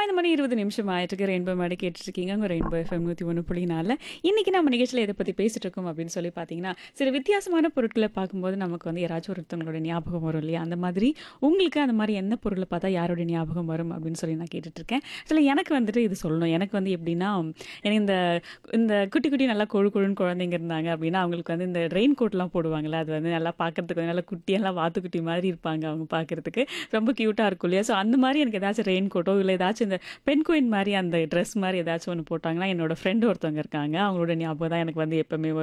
பதினைந்து மணி இருபது நிமிஷம் ஆயிட்டுருக்கு ரெயின்போ மேடை கேட்டுட்ருக்கீங்க உங்கள் ரெயின்போ எஃப்எம் நூற்றி ஒன்று புள்ளி நாலில் இன்றைக்கி நம்ம நிகழ்ச்சியில் எதை பற்றி பேசிட்டு இருக்கோம் அப்படின்னு சொல்லி பார்த்தீங்கன்னா சில வித்தியாசமான பொருட்களை பார்க்கும்போது நமக்கு வந்து யாராச்சும் ஒருத்தவங்களோட ஞாபகம் வரும் இல்லையா அந்த மாதிரி உங்களுக்கு அந்த மாதிரி என்ன பொருளை பார்த்தா யாரோட ஞாபகம் வரும் அப்படின்னு சொல்லி நான் கேட்டுட்ருக்கேன் சில எனக்கு வந்துட்டு இது சொல்லணும் எனக்கு வந்து எப்படின்னா எனக்கு இந்த இந்த குட்டி குட்டி நல்லா கொழு கொழுன்னு குழந்தைங்க இருந்தாங்க அப்படின்னா அவங்களுக்கு வந்து இந்த ரெயின் கோட்லாம் போடுவாங்கல்ல அது வந்து நல்லா பார்க்கறதுக்கு வந்து நல்லா குட்டியெல்லாம் வாத்துக்குட்டி மாதிரி இருப்பாங்க அவங்க பார்க்கறதுக்கு ரொம்ப க்யூட்டாக இருக்கும் இல்லையா ஸோ அந்த மாதிரி எனக்கு ஏதாச்சும் ரெயின் கோட்டோ இல்லை ஏதாச்சும் இந்த பெண் குயின் மாதிரி அந்த ட்ரெஸ் மாதிரி ஏதாச்சும் ஒன்று போட்டாங்கன்னா என்னோட ஃப்ரெண்டு ஒருத்தவங்க இருக்காங்க அவங்களோட ஞாபகம் தான் எனக்கு வந்து எப்பவுமே வரும்